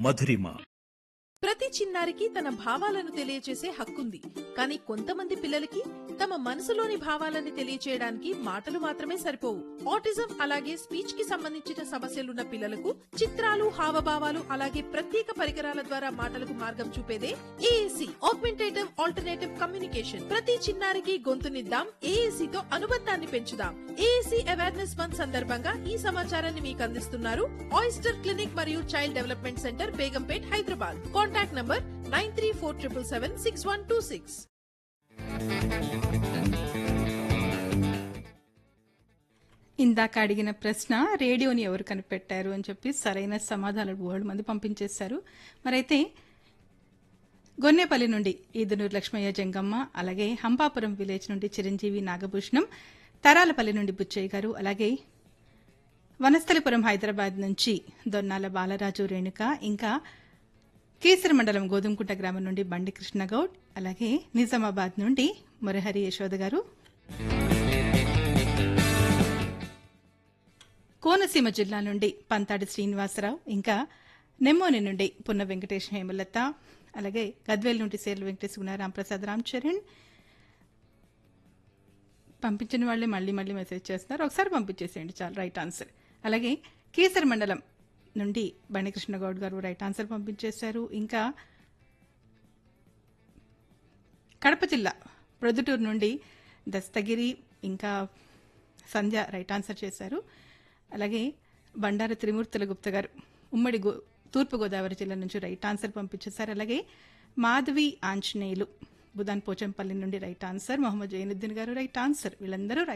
మధురిమ ప్రతి చిన్నారికి తన భావాలను తెలియచేసే హక్కుంది కానీ కొంతమంది పిల్లలకి తమ మనసులోని భావాలని తెలియచేయడానికి మాటలు మాత్రమే సరిపోవు ఆటిజం అలాగే స్పీచ్ కి సంబంధించిన సమస్యలున్న పిల్లలకు చిత్రాలు హావభావాలు అలాగే ప్రత్యేక పరికరాల ద్వారా మాటలకు మార్గం చూపేదే ఏఏసి ఆగ్మెంటేటివ్ ఆల్టర్నేటివ్ కమ్యూనికేషన్ ప్రతి చిన్నారికి గొంతునిద్దాం ఏఏసి తో అనుబంధాన్ని పెంచుదాం ఏఏసి అవేర్నెస్ మంత్ సందర్భంగా ఈ సమాచారాన్ని మీకు అందిస్తున్నారు ఆయిస్టర్ క్లినిక్ మరియు child development centre Begumpet Hyderabad contact number nine three four triple seven six one two six ఇందాక అడిగిన ప్రశ్న రేడియోని ఎవరు కనిపెట్టారు అని చెప్పి సరైన సమాధానాలు బోల్డ్ మంది పంపించేశారు మరైతే గొన్నేపల్లి నుండి ఈదునూరు లక్ష్మయ్య జంగమ్మ అలాగే హంపాపురం విలేజ్ నుండి చిరంజీవి నాగభూషణం తరాలపల్లి నుండి బుచ్చయ్య గారు అలాగే వనస్థలిపురం హైదరాబాద్ నుంచి దొన్నాల బాలరాజు రేణుక ఇంకా కేసరి మండలం గోధుమకుంట గ్రామం నుండి బండి కృష్ణగౌడ్ అలాగే నిజామాబాద్ నుండి మురహరి యశోద గారు కోనసీమ జిల్లా నుండి పంతాడి శ్రీనివాసరావు ఇంకా నెమ్మోని నుండి పున్న వెంకటేష్ హేమలత అలాగే గద్వేల్ నుండి సేర్ల వెంకటేష్ గుణ రాంప్రసాద్ రామ్ చరణ్ పంపించిన వాళ్ళే మళ్ళీ మళ్ళీ మెసేజ్ చేస్తున్నారు ఒకసారి పంపించేసేయండి చాలు రైట్ ఆన్సర్ అలాగే కేసరి మండలం నుండి బండికృష్ణ గౌడ్ గారు రైట్ ఆన్సర్ పంపించేశారు ఇంకా కడప జిల్లా ప్రొద్దుటూరు నుండి దస్తగిరి ఇంకా సంధ్య రైట్ ఆన్సర్ చేశారు అలాగే బండారు త్రిమూర్తుల గుప్త గారు ఉమ్మడి గో తూర్పుగోదావరి జిల్లా నుంచి రైట్ ఆన్సర్ పంపించేశారు అలాగే మాధవి ఆంజనేయులు బుధాన్ పోచంపల్లి నుండి రైట్ ఆన్సర్ మొహమ్మద్ జైనుద్దీన్ గారు రైట్ ఆన్సర్ వీళ్ళందరూ